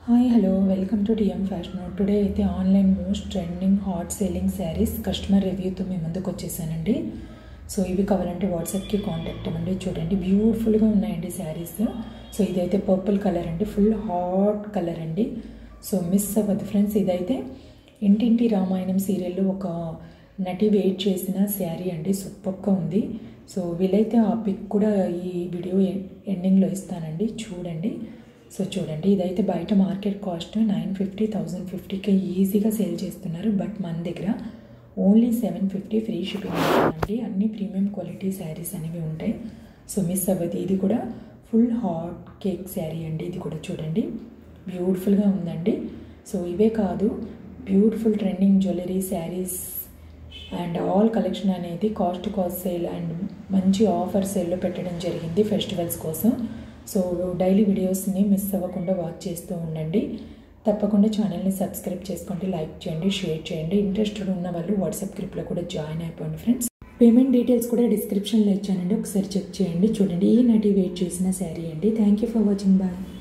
hi hello welcome to TM fashion today అయితే online most trending hot selling sarees customer రివ్యూతో మీ ముందుకు వచ్చేసానండి సో ఇవి కావాలంటే వాట్సాప్కి కాంటాక్ట్ అవ్వండి చూడండి బ్యూటిఫుల్గా ఉన్నాయండి శారీస్ సో ఇదైతే పర్పుల్ కలర్ అండి ఫుల్ హాట్ కలర్ అండి సో మిస్ అవ్వద్దు ఫ్రెండ్స్ ఇదైతే ఇంటింటి రామాయణం సీరియల్లో ఒక నటి వెయిట్ చేసిన శారీ అండి సూపర్గా ఉంది సో వీలైతే ఆ పిక్ కూడా ఈ వీడియో ఎండింగ్లో ఇస్తానండి చూడండి సో చూడండి ఇదైతే బయట market cost nine fifty thousand ఫిఫ్టీకి ఈజీగా సేల్ చేస్తున్నారు బట్ మన దగ్గర only seven fifty free shipping ఉంటుందండి అన్ని ప్రీమియం క్వాలిటీ శారీస్ అనేవి ఉంటాయి సో మిస్ అవ్వదు ఇది కూడా ఫుల్ హాట్ కేక్ శారీ అండి ఇది కూడా చూడండి బ్యూటిఫుల్గా ఉందండి సో ఇవే కాదు beautiful trending jewellery sarees and all collection అనేది కాస్ట్ కాస్ట్ సేల్ అండ్ మంచి ఆఫర్ సేల్లో పెట్టడం జరిగింది ఫెస్టివల్స్ కోసం సో డైలీ వీడియోస్ని మిస్ అవ్వకుండా వాచ్ చేస్తూ ఉండండి తప్పకుండా ఛానల్ని సబ్స్క్రైబ్ చేసుకోండి లైక్ చేయండి షేర్ చేయండి ఇంట్రెస్టెడ్ ఉన్న వాళ్ళు వాట్సాప్ గ్రూప్లో కూడా జాయిన్ అయిపోండి ఫ్రెండ్స్ పేమెంట్ డీటెయిల్స్ కూడా డిస్క్రిప్షన్లో ఇచ్చానండి ఒకసారి చెక్ చేయండి చూడండి ఈ నటి వెయిట్ చేసిన శారీ అండి thank you for watching bye